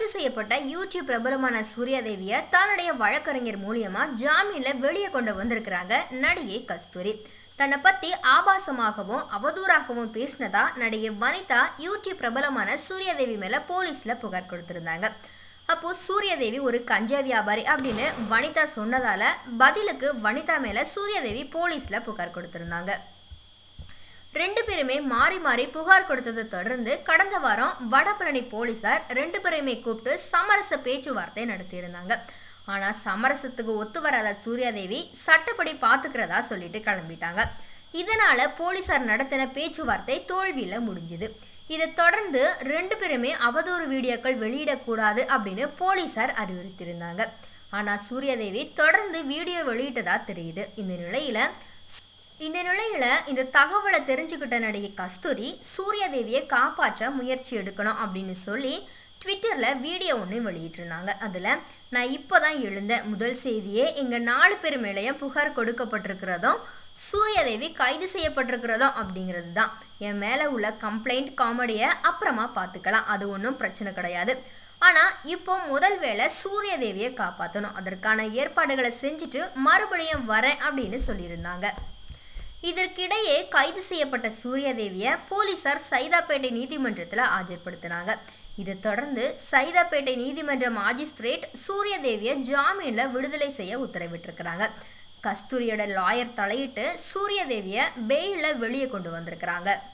கைது செய்யப்பட்ட யூடியூப் பிரபலமான சூர்யாதேவியை தன்னுடைய வழக்கறிஞர் மூலியமா ஜாமீன்ல வெளியே கொண்டு வந்திருக்கிறாங்க நடிகை கஸ்தூரி தன்னை பத்தி ஆபாசமாகவும் அவதூறாகவும் பேசினதா நடிகை வனிதா யூடியூப் பிரபலமான சூர்யாதேவி மேல போலீஸ்ல புகார் கொடுத்திருந்தாங்க அப்போ சூர்யாதேவி ஒரு கஞ்சா வியாபாரி அப்படின்னு வனிதா சொன்னதால பதிலுக்கு வனிதா மேல சூர்யாதேவி போலீஸ்ல புகார் கொடுத்திருந்தாங்க ரெண்டு பேருமே மாறி மாறி புகார் கொடுத்ததை தொடர்ந்து கடந்த வாரம் வடபழனி போலீசார் ரெண்டு பேரையுமே கூப்பிட்டு சமரச பேச்சுவார்த்தை நடத்தியிருந்தாங்க ஆனா சமரசத்துக்கு ஒத்து வராத சூர்யாதேவி சட்டப்படி பாத்துக்கிறதா சொல்லிட்டு கிளம்பிட்டாங்க இதனால போலீசார் நடத்தின பேச்சுவார்த்தை தோல்வியில முடிஞ்சுது இதை தொடர்ந்து ரெண்டு பேருமே அவதூறு வீடியோக்கள் வெளியிடக்கூடாது அப்படின்னு போலீசார் அறிவுறுத்தியிருந்தாங்க ஆனா சூர்யாதேவி தொடர்ந்து வீடியோ வெளியிட்டதா தெரியுது இந்த நிலையில இந்த நிலையில இந்த தகவலை தெரிஞ்சுக்கிட்ட நடிகை கஸ்தூரி சூர்யாதேவியை காப்பாற்ற முயற்சி எடுக்கணும் அப்படின்னு சொல்லி ட்விட்டரில் வீடியோ ஒன்று வெளியிட்டிருந்தாங்க அதில் நான் இப்போ தான் எழுந்தேன் முதல் செய்தியே எங்கள் நாலு பேர் மேலேயும் புகார் கொடுக்கப்பட்டிருக்கிறதும் சூர்யாதேவி கைது செய்யப்பட்டிருக்கிறதும் அப்படிங்கிறது தான் என் மேலே உள்ள கம்ப்ளைண்ட் காமெடியை அப்புறமா பார்த்துக்கலாம் அது ஒன்றும் பிரச்சனை கிடையாது ஆனால் இப்போ முதல் வேலை சூர்யாதேவியை காப்பாற்றணும் அதற்கான ஏற்பாடுகளை செஞ்சுட்டு மறுபடியும் வரேன் அப்படின்னு சொல்லியிருந்தாங்க இதற்கிடையே கைது செய்யப்பட்ட சூர்யாதேவியை போலீசார் சைதாப்பேட்டை நீதிமன்றத்தில் ஆஜர்படுத்தினாங்க இதை தொடர்ந்து சைதாப்பேட்டை நீதிமன்ற மாஜிஸ்திரேட் சூர்யாதேவியை ஜாமீனில் விடுதலை செய்ய உத்தரவிட்டிருக்கிறாங்க கஸ்தூரியோட லாயர் தலையிட்டு சூர்யாதேவியை பெயிலில் வெளியே கொண்டு வந்திருக்கிறாங்க